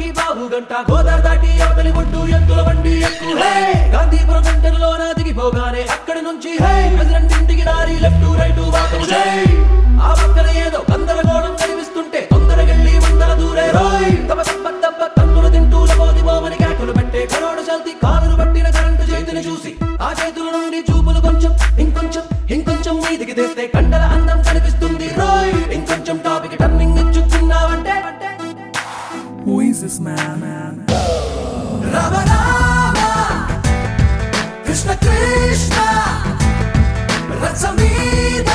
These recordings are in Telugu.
నక్కి బాబు గంట గోదావరి దాటి అవతలి ఒడ్డు ఎత్తుల బండి ఎక్కు హే గాంధీపురం సెంటర్ నా దిగిపోగానే అక్కడి నుంచి హే ప్రెసిడెంట్ ఇంటికి దారి లెఫ్ట్ రైట్ వాకం జై ఆ పక్కన ఏదో గందరగోళం కనిపిస్తుంటే తొందరగెళ్ళి ముందర దూరే రోయ్ తమ తప్ప తప్ప తన్నులు తింటూ లబోది మోమని కేకలు పెట్టే కరోడు చల్తి కాలును పట్టిన కరెంటు చేతిని చూసి ఆ చేతుల నుండి చూపులు కొంచెం ఇంకొంచెం ఇంకొంచెం మీదికి తెస్తే కండల అందం కనిపిస్తుంది రోయ్ ఇంకొంచెం టాపిక్ టర్నింగ్ ఇచ్చుకున్నావంటే Who is this man? Rama Rama Krishna Krishna రథ మీద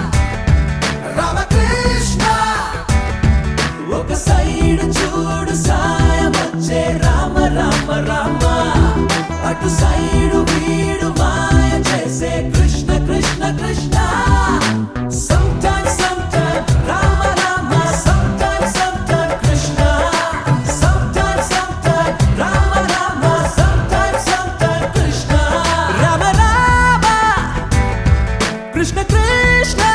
రామకృష్ణ ఒక సైడ్ చూడు సాయం వచ్చే రామ రామ రామ అటు సైడు వీడు మాయ చేసే Krishna Krishna Krishna Sometimes, sometimes, Rama, Rama, sometimes, sometimes, Krishna. Sometimes, sometimes, Rama, Rama, sometimes, sometimes, Krishna. Rama, Rama, Krishna, Krishna.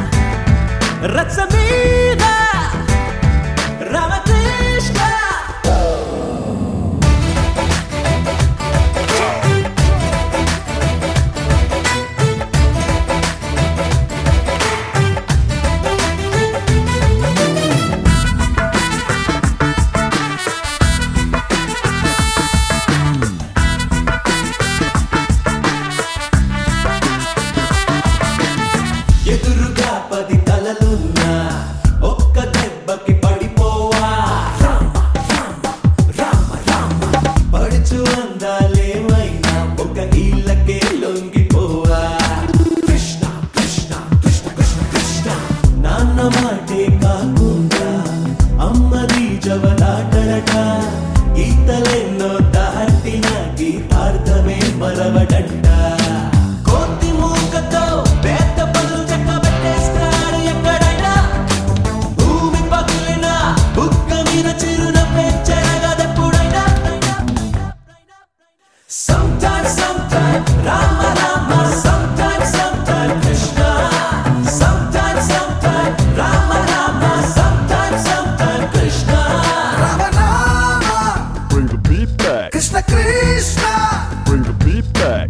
Ratsamina, Ramakrishna. ఎదురుగా పది తలలున్నా ఒక్క దెబ్బకి పడిపోవా రామ రామ పడుచు అందాలేమైనా ఒక ఈలకే లొంగిపోవా కృష్ణ కృష్ణ కృష్ణ కృష్ణ కృష్ణ నాన్న మాటే కాకుండా అమ్మది జవదాటడట గీతలెన్నో దాటిన గీతార్థమే మరవడంట కోతి మూకతో పేద పనులు చెక్క పెట్టేస్తాడు ఎక్కడైనా భూమి పగిలిన బుక్క మీద చిరునవ్వే చెరగదెప్పుడైనా Sometimes, sometimes, Rama, Rama, sometimes, sometimes, Krishna. Sometimes, sometimes, Rama, Rama, sometimes, sometimes, Krishna. Rama Rama, Bring the beat back. Krishna Krishna, Bring the beat back.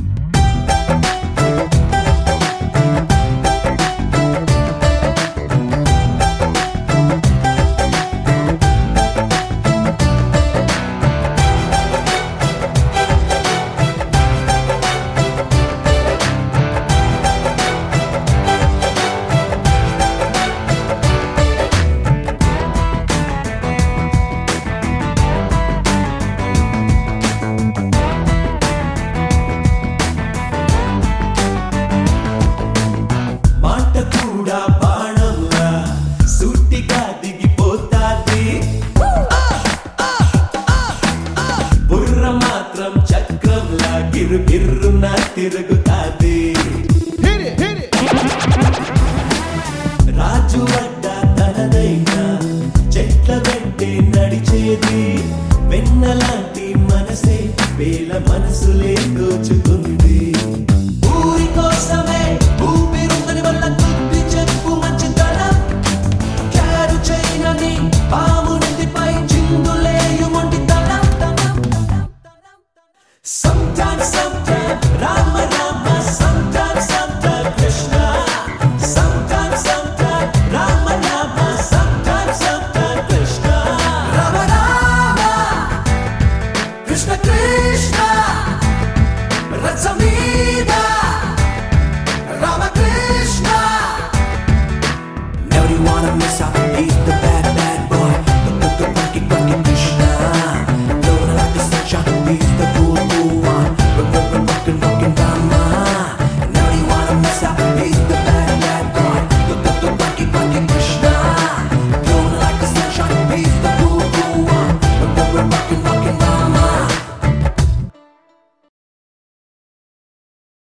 మాట కూడా బాణంలా సూటిగా దిగిపోతాది బుర్ర మాత్రం చక్రంలా గిరు గిర్రున తిరుగుతాది రాజు వడ్డ తనదైనా చెట్ల వెంటే నడిచేది వెన్నలాంటి మనసే వేల మనసులే దోచుకుంది